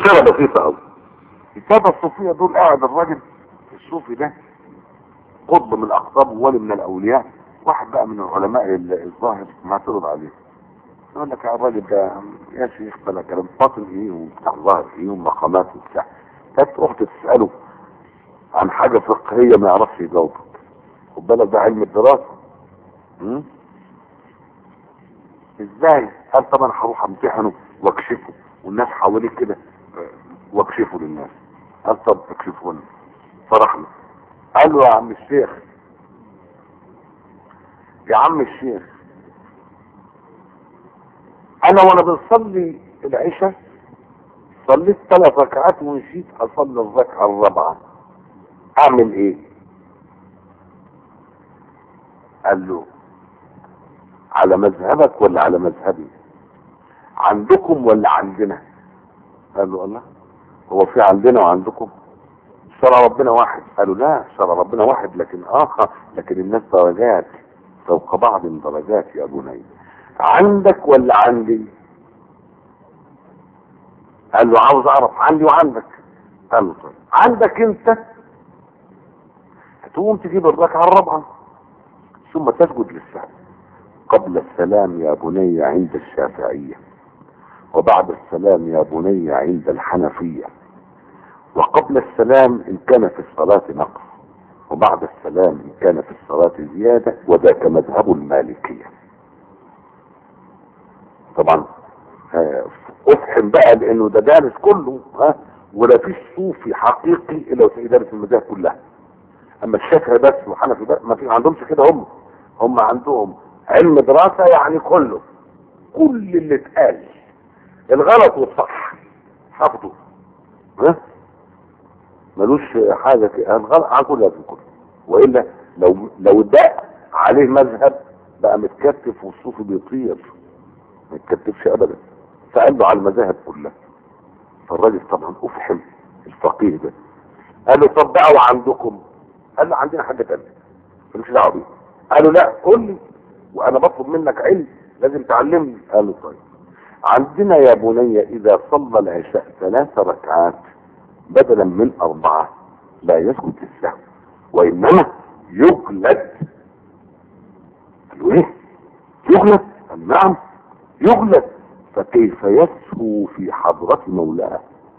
مشكلة بسيطة قوي السادة الصوفية دول قاعد الراجل الصوفي ده قطب من الاقطاب وولي من الاولياء واحد بقى من العلماء ال- الظاهر معترض عليه يقول لك يا الراجل ده يا شيخ بلا كلام باطن ايه وبتاع ظاهر ايه ومقامات وبتاع فتروح تساله عن حاجه فقهيه ما يعرفش يجاوبك خد بالك ده علم الدراسه م? ازاي؟ قال طبعا هروح امتحنه واكشفه والناس حواليه كده آه، واكشفه للناس قال طب اكشفه لنا فرح له قال له يا عم الشيخ يا عم الشيخ انا وانا بنصلي العشاء صليت ثلاث ركعات ونسيت اصلي الركعه الرابعه اعمل ايه قال له على مذهبك ولا على مذهبي عندكم ولا عندنا قال له الله هو في عندنا وعندكم شرع ربنا واحد قالوا لا شرع ربنا واحد لكن اخر لكن الناس درجات فوق بعض درجات يا بني عندك ولا عندي قال له عاوز اعرف عندي وعندك قال له طيب عندك انت هتقوم تجيب الركعه الرابعه ثم تسجد للسهو قبل السلام يا بني عند الشافعيه وبعد السلام يا بني عند الحنفيه وقبل السلام ان كان في الصلاه نقص وبعد السلام ان كان في الصلاه زياده وذاك مذهب المالكيه طبعا آه، افحم بقى لانه ده دارس كله ها ولا فيش صوفي حقيقي الا وتلاقيه دارس المذاهب كلها اما الشافعي بس وحنفي بس ما في ما عندهمش كده هم هم عندهم علم دراسه يعني كله كل اللي اتقال الغلط والصح حافظه ها ملوش حاجه كده الغلط على كل لازم كله والا لو لو ده عليه مذهب بقى متكتف والصوفي بيطير ما يتكتفش ابدا فقال له على المذاهب كلها فالراجل طبعا افحم الفقيه ده قال له طب بقى وعندكم قال له عندنا حاجه تانية ماليش دعوه بيه قال له لا قول لي وانا بطلب منك علم لازم تعلمني قال له طيب عندنا يا بني اذا صلى العشاء ثلاث ركعات بدلا من اربعه لا يسجد للسهو وانما يجلد قال له ايه يجلد قال نعم يغلب فكيف يسهو في حضرة مولاه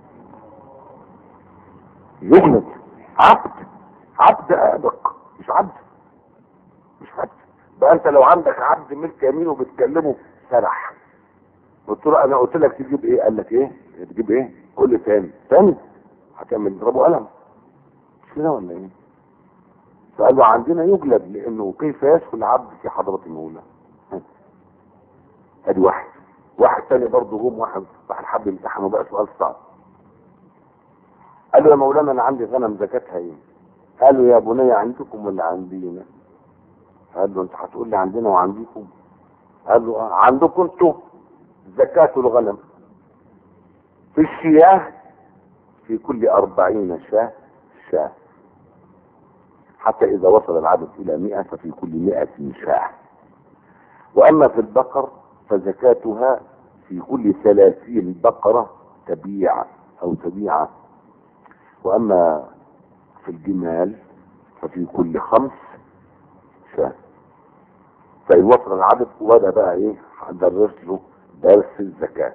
يغلب عبد عبد آبق مش عبد مش عبد بقى انت لو عندك عبد ملك يمين وبتكلمه سرح قلت له انا قلت لك تجيب ايه قال لك ايه تجيب ايه قول لي تاني تاني هتعمل ضربه قلم مش كده ولا ايه فقال له عندنا يجلد لانه كيف يسهو العبد في حضرة مولاه ادي واحد واحد تاني برضه جم واحد واحد حب يمتحنه بقى سؤال صعب قال له يا مولانا انا عندي غنم زكاتها ايه قال له يا بني عندكم ولا عندينا قال له انت هتقول لي عندنا وعندكم قال له آه عندكم انتوا زكاة الغنم في الشياه في كل أربعين شاة شاة حتى إذا وصل العدد إلى مئة ففي كل مئة شاة وأما في البقر فزكاتها في كل ثلاثين بقرة تبيع أو تبيعة وأما في الجمال ففي كل خمس شاة فإن وصل العدد وبدأ بقى إيه هدرس له درس الزكاة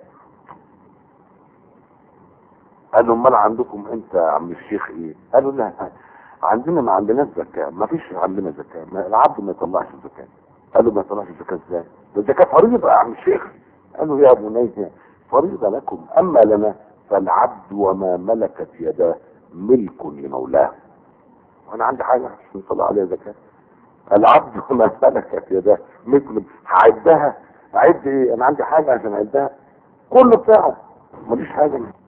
قال له امال عندكم انت يا عم الشيخ ايه قالوا لا عندنا ما عندناش زكاة ما فيش عندنا زكاة ما العبد ما يطلعش زكاة قال له ما يطلعش زكاة ازاي ده الزكاة فريضة يا عم الشيخ قال له يا بني فريضة لكم اما لنا فالعبد وما ملكت يداه ملك لمولاه وانا عندي حاجة عشان يطلع عليها زكاة العبد وما ملكت يداه ملك لم- هعدها اعد ايه انا عندي حاجة عشان اعدها كله بتاعه مفيش حاجة